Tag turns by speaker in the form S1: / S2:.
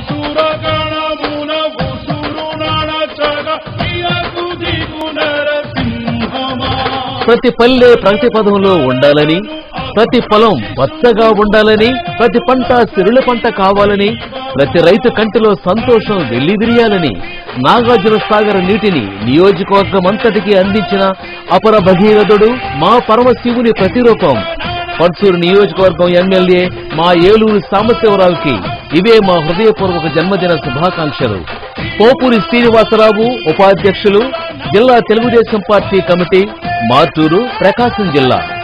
S1: అసురగణమున ఉసురు నడచగ ఇయకు దిగు నరసింహమా
S2: ప్రతి పల్లె ప్రగతి పదంలో ఉండాలని ప్రతి పొలం పచ్చగా ఉండాలని ప్రతి పంట సిరుల పంట కావాలని ప్రతి రైతు కంటిలో సంతోషం వెల్లివిరియాలని నాగార్జున సాగర్ నీటిని నియోజకవర్గం అంతటికి అందించిన అపర భగీరథుడు మా పరమశివుని ప్రతిరూపం పర్చూరు నియోజకవర్గం ఎమ్మెల్యే మా ఏలూరు సాంబశివరావుకి ఇవే మా హృదయపూర్వక జన్మదిన శుభాకాంక్షలు పోపూరి శ్రీనివాసరావు ఉపాధ్యక్షులు జిల్లా తెలుగుదేశం పార్టీ కమిటీ మార్టూరు ప్రకాశం జిల్లా